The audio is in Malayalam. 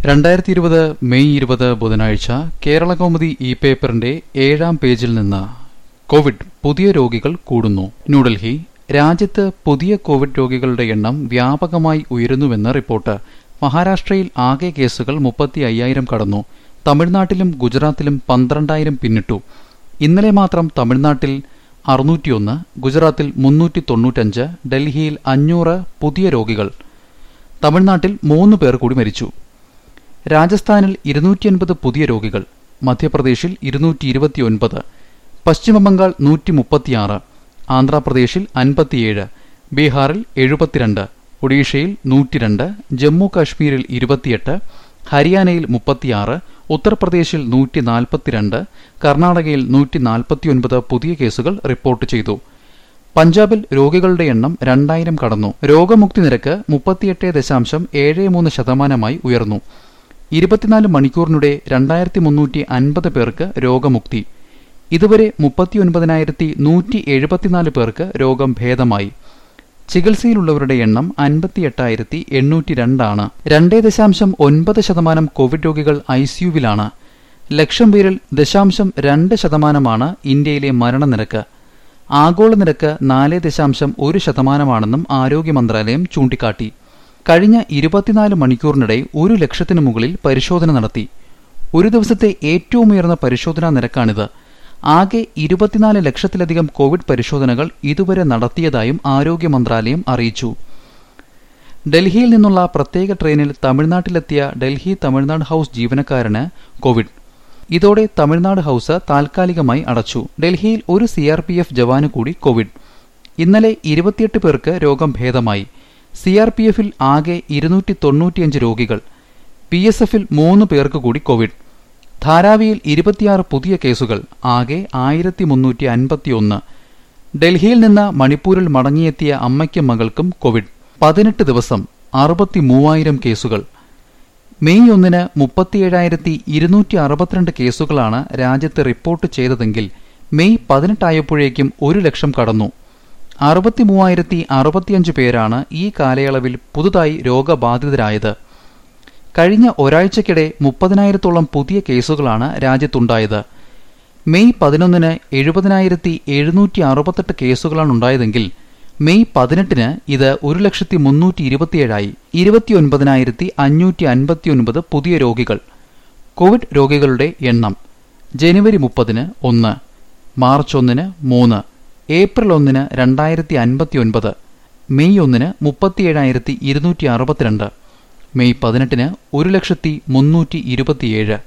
രണ്ടായിരത്തി ഇരുപത് മെയ് ഇരുപത് ബുധനാഴ്ച കേരള കൗമുദി ഇ പേപ്പറിന്റെ ഏഴാം പേജിൽ നിന്ന് കോവിഡ് പുതിയ രോഗികൾ കൂടുന്നു ന്യൂഡൽഹി രാജ്യത്ത് പുതിയ കോവിഡ് രോഗികളുടെ എണ്ണം വ്യാപകമായി ഉയരുന്നുവെന്ന് റിപ്പോർട്ട് മഹാരാഷ്ട്രയിൽ ആകെ കേസുകൾ മുപ്പത്തി അയ്യായിരം കടന്നു തമിഴ്നാട്ടിലും ഗുജറാത്തിലും പന്ത്രണ്ടായിരം പിന്നിട്ടു ഇന്നലെ മാത്രം തമിഴ്നാട്ടിൽ അറുന്നൂറ്റിയൊന്ന് ഗുജറാത്തിൽ മുന്നൂറ്റി തൊണ്ണൂറ്റഞ്ച് ഡൽഹിയിൽ അഞ്ഞൂറ് പുതിയ രോഗികൾ തമിഴ്നാട്ടിൽ മൂന്ന് പേർ കൂടി മരിച്ചു രാജസ്ഥാനിൽ ഇരുന്നൂറ്റി അൻപത് പുതിയ രോഗികൾ മധ്യപ്രദേശിൽ ഇരുന്നൂറ്റി ഇരുപത്തിയൊൻപത് പശ്ചിമബംഗാൾ നൂറ്റി മുപ്പത്തിയാറ് ആന്ധ്രാപ്രദേശിൽ അൻപത്തിയേഴ് ബീഹാറിൽ എഴുപത്തിരണ്ട് ഒഡീഷയിൽ നൂറ്റിരണ്ട് ജമ്മു കാശ്മീരിൽ ഇരുപത്തിയെട്ട് ഹരിയാനയിൽ മുപ്പത്തിയാറ് ഉത്തർപ്രദേശിൽ നൂറ്റി നാൽപ്പത്തിരണ്ട് കർണാടകയിൽ നൂറ്റി നാൽപ്പത്തിയൊൻപത് പുതിയ കേസുകൾ റിപ്പോർട്ട് ചെയ്തു പഞ്ചാബിൽ രോഗികളുടെ എണ്ണം രണ്ടായിരം കടന്നു രോഗമുക്തി നിരക്ക് മുപ്പത്തിയെട്ട് ദശാംശം ഏഴ് മൂന്ന് ശതമാനമായി ഉയർന്നു ഇരുപത്തിനാല് മണിക്കൂറിനിടെ രണ്ടായിരത്തി മുന്നൂറ്റി അൻപത് പേർക്ക് രോഗമുക്തി ഇതുവരെ മുപ്പത്തിയൊൻപതിനായിരത്തി നൂറ്റി എഴുപത്തിനാല് പേർക്ക് രോഗം ഭേദമായി ചികിത്സയിലുള്ളവരുടെ എണ്ണം അൻപത്തിയെട്ടായിരത്തി എണ്ണൂറ്റി രണ്ടാണ് രണ്ടേ ദശാംശം ഒൻപത് ശതമാനം കോവിഡ് രോഗികൾ ഐസിയുവിലാണ് ലക്ഷം പേരിൽ ദശാംശം രണ്ട് ശതമാനമാണ് ഇന്ത്യയിലെ മരണനിരക്ക് ആഗോള നിരക്ക് നാല് ദശാംശം ഒരു ശതമാനമാണെന്നും ആരോഗ്യ മന്ത്രാലയം ചൂണ്ടിക്കാട്ടി കഴിഞ്ഞ ഇരുപത്തിനാല് മണിക്കൂറിനിടെ ഒരു ലക്ഷത്തിനു മുകളിൽ പരിശോധന നടത്തി ഒരു ദിവസത്തെ ഏറ്റവും ഉയർന്ന പരിശോധനാ നിരക്കാണിത് ആകെ ഇരുപത്തിനാല് ലക്ഷത്തിലധികം കോവിഡ് പരിശോധനകൾ ഇതുവരെ നടത്തിയതായും ആരോഗ്യ മന്ത്രാലയം അറിയിച്ചു ഡൽഹിയിൽ നിന്നുള്ള പ്രത്യേക ട്രെയിനിൽ തമിഴ്നാട്ടിലെത്തിയ ഡൽഹി തമിഴ്നാട് ഹൌസ് ജീവനക്കാരന് കോവിഡ് ഇതോടെ തമിഴ്നാട് ഹൌസ് താൽക്കാലികമായി അടച്ചു ഡൽഹിയിൽ ഒരു സി ആർ പി എഫ് ജവാന് കൂടി കോവിഡ് ഇന്നലെ ഇരുപത്തിയെട്ട് പേർക്ക് രോഗം ഭേദമായി സി ആർ പി എഫിൽ ആകെ ഇരുന്നൂറ്റി തൊണ്ണൂറ്റിയഞ്ച് രോഗികൾ പി എസ് എഫിൽ മൂന്ന് പേർക്ക് കൂടി കോവിഡ് ധാരാവിയിൽ ഇരുപത്തിയാറ് പുതിയ കേസുകൾ ആകെ ആയിരത്തി മുന്നൂറ്റി അൻപത്തിയൊന്ന് ഡൽഹിയിൽ നിന്ന് മണിപ്പൂരിൽ മടങ്ങിയെത്തിയ അമ്മയ്ക്കും മകൾക്കും കോവിഡ് പതിനെട്ട് ദിവസം അറുപത്തി മൂവായിരം കേസുകൾ മെയ് ഒന്നിന് മുപ്പത്തിയേഴായിരത്തി ഇരുന്നൂറ്റി അറുപത്തിരണ്ട് കേസുകളാണ് രാജ്യത്ത് റിപ്പോർട്ട് ചെയ്തതെങ്കിൽ മെയ് പതിനെട്ടായപ്പോഴേക്കും ഒരു ലക്ഷം കടന്നു അറുപത്തി മൂവായിരത്തി അറുപത്തിയഞ്ച് പേരാണ് ഈ കാലയളവിൽ പുതുതായി രോഗബാധിതരായത് കഴിഞ്ഞ ഒരാഴ്ചക്കിടെ മുപ്പതിനായിരത്തോളം പുതിയ കേസുകളാണ് രാജ്യത്തുണ്ടായത് മെയ് പതിനൊന്നിന് എഴുപതിനായിരത്തി എഴുന്നൂറ്റി അറുപത്തെട്ട് കേസുകളാണ് ഉണ്ടായതെങ്കിൽ മെയ് പതിനെട്ടിന് ഇത് ഒരു ലക്ഷത്തി മുന്നൂറ്റി ഇരുപത്തിയേഴായി ഇരുപത്തിയൊൻപതിനായിരത്തി അഞ്ഞൂറ്റി അൻപത്തിയൊൻപത് പുതിയ രോഗികൾ കോവിഡ് രോഗികളുടെ എണ്ണം ജനുവരി മുപ്പതിന് ഒന്ന് മാർച്ച് ഒന്നിന് മൂന്ന് ഏപ്രിൽ ഒന്നിന് രണ്ടായിരത്തി അൻപത്തിയൊൻപത് മെയ് ഒന്നിന് മുപ്പത്തിയേഴായിരത്തി ഇരുന്നൂറ്റി അറുപത്തിരണ്ട് മെയ് പതിനെട്ടിന് ഒരു ലക്ഷത്തി മുന്നൂറ്റി ഇരുപത്തിയേഴ്